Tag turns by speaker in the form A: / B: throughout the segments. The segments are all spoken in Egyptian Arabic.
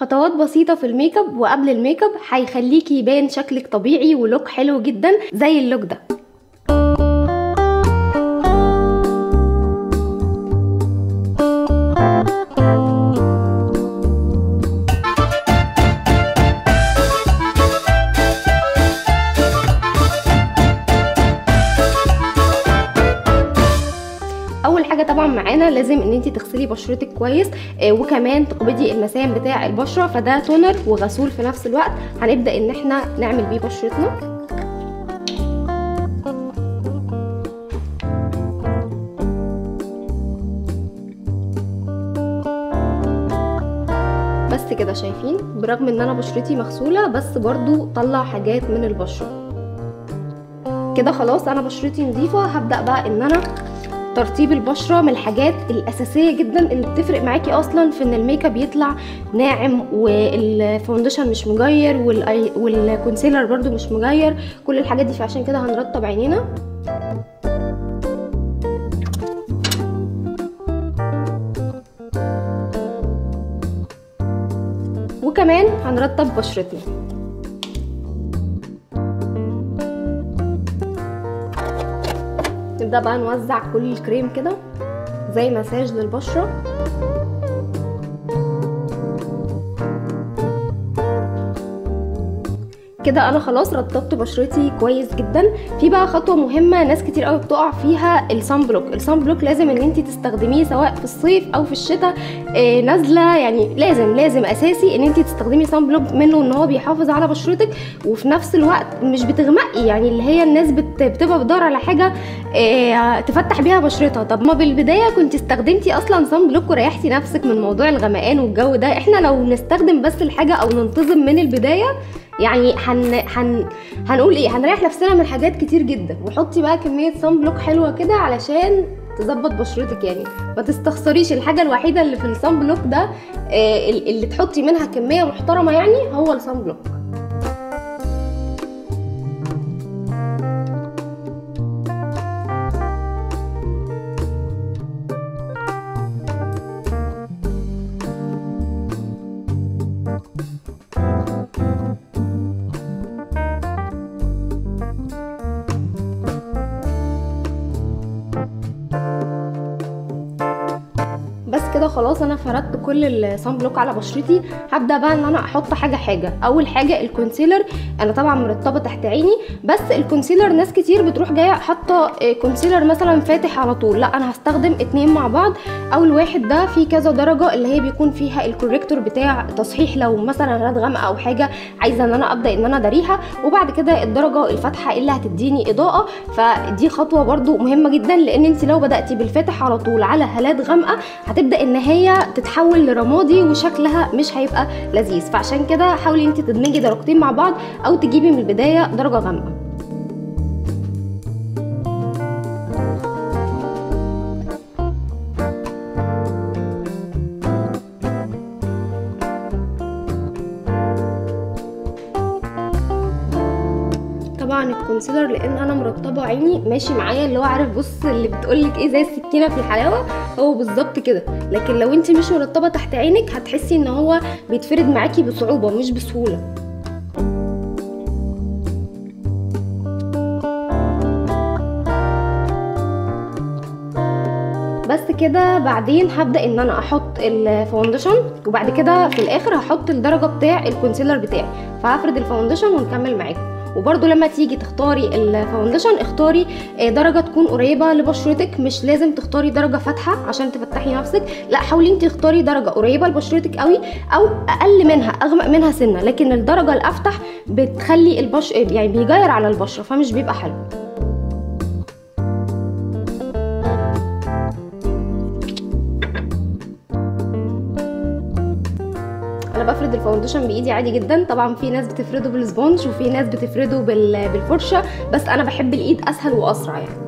A: خطوات بسيطة في الميك اب وقبل الميك اب هيخليكي يبان شكلك طبيعي ولوك حلو جدا زي اللوك ده اول حاجه طبعا معانا لازم ان انت تغسلي بشرتك كويس آه وكمان تقبضي المسام بتاع البشره فده تونر وغسول في نفس الوقت هنبدا ان احنا نعمل بيه بشرتنا بس كده شايفين برغم ان انا بشرتي مغسوله بس برضو طلع حاجات من البشره كده خلاص انا بشرتي نظيفه هبدا بقى ان انا ترطيب البشره من الحاجات الاساسيه جدا اللي بتفرق معاكي اصلا في ان الميك اب يطلع ناعم والفاونديشن مش مجير والكونسيلر برده مش مجير كل الحاجات دي فعشان كده هنرطب عينينا وكمان هنرطب بشرتنا نبدأ بقى نوزع كل الكريم كده زي مساج للبشرة كده انا خلاص رطبت بشرتي كويس جدا في بقى خطوه مهمه ناس كتير قوي بتقع فيها الصن بلوك الصن بلوك لازم ان انت تستخدميه سواء في الصيف او في الشتاء آه نازله يعني لازم لازم اساسي ان انت تستخدمي صن بلوك منه ان هو بيحافظ على بشرتك وفي نفس الوقت مش بتغمقي يعني اللي هي الناس بت بتبقى بتدور على حاجه آه تفتح بيها بشرتها طب ما بالبدايه كنت استخدمتي اصلا صن بلوك وريحتي نفسك من موضوع الغمقان والجو ده احنا لو نستخدم بس الحاجه او ننتظم من البدايه يعني هن... هن... هنقول ايه هنريح نفسنا من حاجات كتير جدا وحطي بقى كميه صن بلوك حلوه كده علشان تظبط بشرتك يعني ما تستخسريش الحاجه الوحيده اللي في الصن بلوك ده آه اللي تحطي منها كميه محترمه يعني هو الصن بلوك كده خلاص انا فردت كل الصن بلوك على بشرتي هبدا بقى ان انا احط حاجه حاجه اول حاجه الكونسيلر انا طبعا مرطبه تحت عيني بس الكونسيلر ناس كتير بتروح جايه حاطه كونسيلر مثلا فاتح على طول لا انا هستخدم اتنين مع بعض اول واحد ده فيه كذا درجه اللي هي بيكون فيها الكوريكتور بتاع تصحيح لو مثلا هالات غامقه او حاجه عايزه ان انا ابدا ان انا اداريها وبعد كده الدرجه الفاتحه اللي هتديني اضاءه فدي خطوه برده مهمه جدا لان انت لو بداتي بالفاتح على طول على هالات غامقه هتبدا ان هي تتحول لرمادي وشكلها مش هيبقى لذيذ فعشان كده حاولي انت تدمجي درجتين مع بعض او تجيبي من البدايه درجه غامقه طبعا الكونسيلر لان انا مرطبه عيني ماشي معايا اللي هو عارف بص اللي بتقولك ايه زي السكينه في الحلاوه هو بالظبط كده لكن لو انت مش مرطبه تحت عينك هتحسي ان هو بيتفرد معاكي بصعوبه مش بسهوله بس كده بعدين هبدا ان انا احط الفاونديشن وبعد كده في الاخر هحط الدرجه بتاع الكونسيلر بتاعي فهفرد الفاونديشن ونكمل معاكم وبرده لما تيجي تختاري الفاونديشن اختاري درجه تكون قريبه لبشرتك مش لازم تختاري درجه فاتحه عشان تفتحي نفسك لا حاولي انت تختاري درجه قريبه لبشرتك قوي او اقل منها اغمق منها سنه لكن الدرجه الافتح بتخلي البش يعني بيغير على البشره فمش بيبقى حلو انا بفرد الفاونديشن بايدي عادي جدا طبعا في ناس بتفرده بالسبونج وفي ناس بتفرده بالفرشه بس انا بحب الايد اسهل واسرع يعني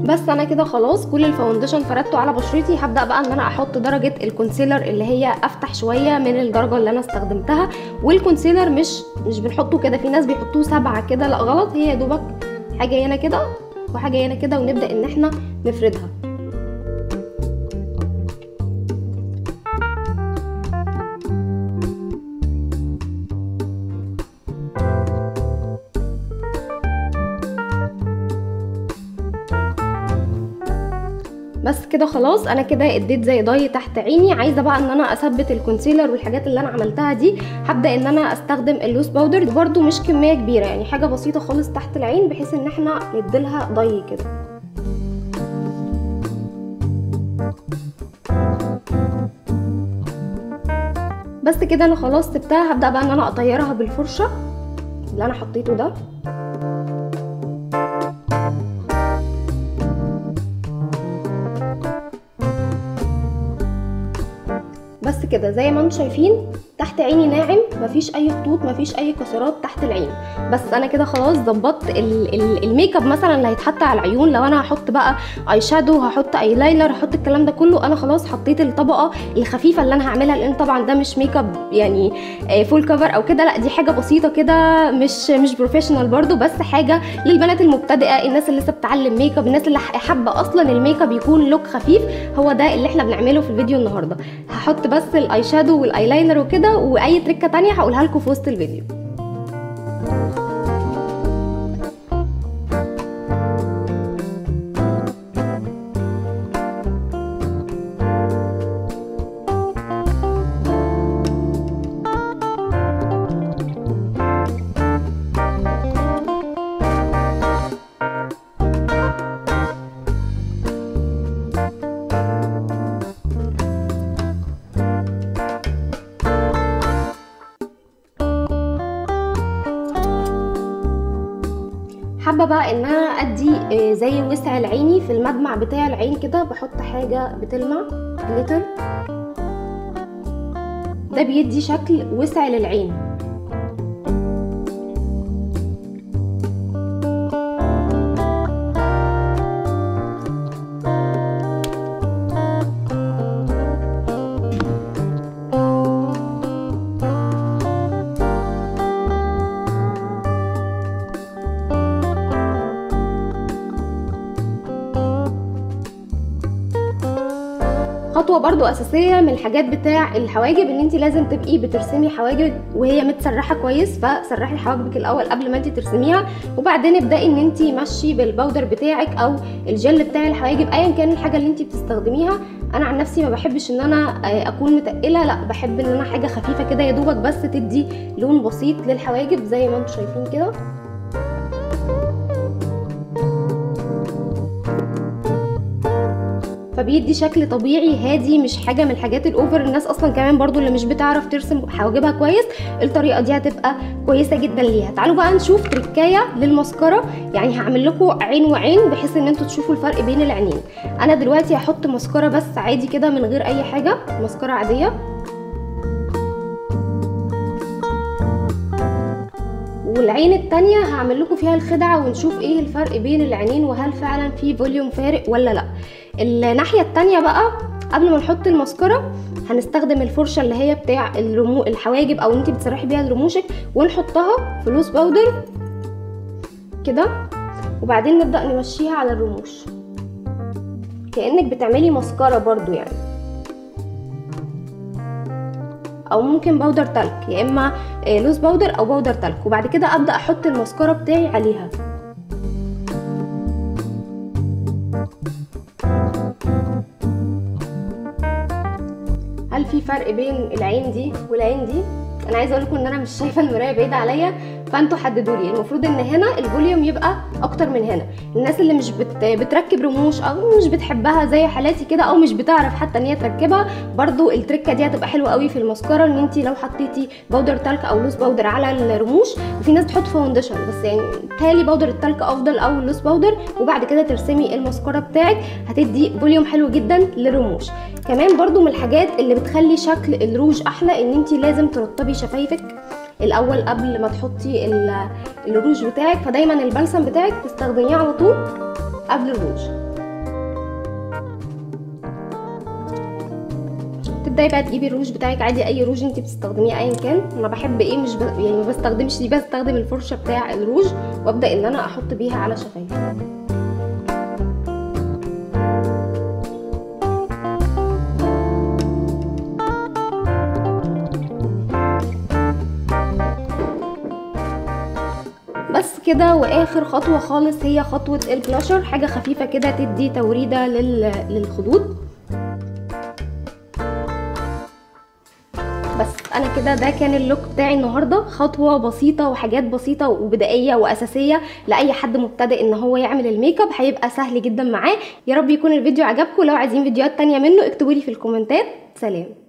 A: بس انا كده خلاص كل الفاونديشن فردته على بشرتي هبدا بقى ان انا احط درجه الكونسيلر اللي هي افتح شويه من الدرجه اللي انا استخدمتها والكونسيلر مش مش بنحطه كده في ناس بيحطوه سبعة كده لا غلط هي يا دوبك حاجه هنا كده وحاجه هنا كده ونبدا ان احنا نفردها بس كده خلاص انا كده اديت زي ضي تحت عيني عايزه بقى ان انا اثبت الكونسيلر والحاجات اللي انا عملتها دي هبدا ان انا استخدم اللوس باودر برده مش كميه كبيره يعني حاجه بسيطه خالص تحت العين بحيث ان احنا نديلها ضي كده بس كده انا خلاص سبتها هبدا بقى ان انا اطيرها بالفرشه اللي انا حطيته ده بس كده زي ما انتم شايفين تحت عيني ناعم مفيش اي خطوط مفيش اي كسرات تحت العين بس انا كده خلاص ظبطت الميك اب مثلا اللي هيتحط على العيون لو انا هحط بقى اي شادو هحط اي لاينر هحط الكلام ده كله انا خلاص حطيت الطبقه الخفيفه اللي انا هعملها لان طبعا ده مش ميك اب يعني فول كفر او كده لا دي حاجه بسيطه كده مش مش بروفيشنال برده بس حاجه للبنات المبتدئه الناس اللي لسه بتتعلم ميك اب الناس اللي حابه اصلا الميك اب يكون لوك خفيف هو ده اللي احنا بنعمله في الفيديو النهارده هحط بس الاي شادو والايلاينر وكده واي تريكه تانية هقولها لكم في وسط الفيديو حابه بقى ان انا ادي زي وسع العيني في المدمع بتاع العين كده بحط حاجه بتلمع جليتر ده بيدي شكل وسع للعين خطوه برضو اساسيه من الحاجات بتاع الحواجب ان انت لازم تبقي بترسمي حواجبك وهي متسرحه كويس فسرحي حواجبك الاول قبل ما انت ترسميها وبعدين ابداي ان انت مشي بالباودر بتاعك او الجل بتاع الحواجب ايا كان الحاجه اللي انت بتستخدميها انا عن نفسي ما بحبش ان انا اكون متقله لا بحب ان انا حاجه خفيفه كده يا دوبك بس تدي لون بسيط للحواجب زي ما انتم شايفين كده فبيدي شكل طبيعي هادي مش حاجه من الحاجات الاوفر الناس اصلا كمان برضو اللي مش بتعرف ترسم حواجبها كويس الطريقه دي هتبقى كويسه جدا ليها تعالوا بقى نشوف تركايه للمسكره يعني هعمل لكم عين وعين بحيث ان انتوا تشوفوا الفرق بين العينين انا دلوقتي هحط مسكره بس عادي كده من غير اي حاجه مسكره عاديه والعين التانية هعمل لكم فيها الخدعة ونشوف ايه الفرق بين العينين وهل فعلا في فوليوم فارق ولا لا الناحية التانية بقى قبل ما نحط المسكرة هنستخدم الفرشة اللي هي بتاع الرمو الحواجب او انت بتسرحي بيها رموشك ونحطها في لوس باودر كده وبعدين نبدأ نمشيها على الرموش كأنك بتعملي مسكرة برضو يعني او ممكن باودر تلك يا اما لوز باودر او باودر تلك وبعد كده ابدا احط المسكره بتاعي عليها هل في فرق بين العين دي والعين دي انا عايزه اقول لكم ان انا مش شايفه المرايه بعيده عليا فانتوا حددوا لي المفروض ان هنا الفوليوم يبقى اكتر من هنا الناس اللي مش بت... بتركب رموش او مش بتحبها زي حالاتي كده او مش بتعرف حتى ان هي تركبها برضو التركه دي هتبقى حلوه قوي في المسكره ان انت لو حطيتي باودر تلك او لوس باودر على الرموش وفي ناس بتحط فاونديشن بس يعني تالي باودر التلك افضل او اللوس باودر وبعد كده ترسمي المسكره بتاعك هتدي فوليوم حلو جدا للرموش كمان برضو من الحاجات اللي بتخلي شكل الروج احلى ان انت لازم ترطبي شفايفك الاول قبل ما تحطي الروج بتاعك فدايما البلسم بتاعك تستخدميه على طول قبل الروج تبداي بقى تجيبي الروج بتاعك عادي اي روج انت بتستخدميه ايا كان انا بحب ايه مش ب... يعني ما بستخدمش دي بستخدم الفرشه بتاع الروج وابدا ان انا احط بيها على شفايفي بس كده واخر خطوه خالص هي خطوه البلاشر حاجه خفيفه كده تدي توريده لل... للخدود بس انا كده ده كان اللوك بتاعي النهارده خطوه بسيطه وحاجات بسيطه وبدائيه واساسيه لاي حد مبتدئ ان هو يعمل الميك اب هيبقى سهل جدا معاه يا رب يكون الفيديو عجبكم لو عايزين فيديوهات تانية منه اكتبوا لي في الكومنتات سلام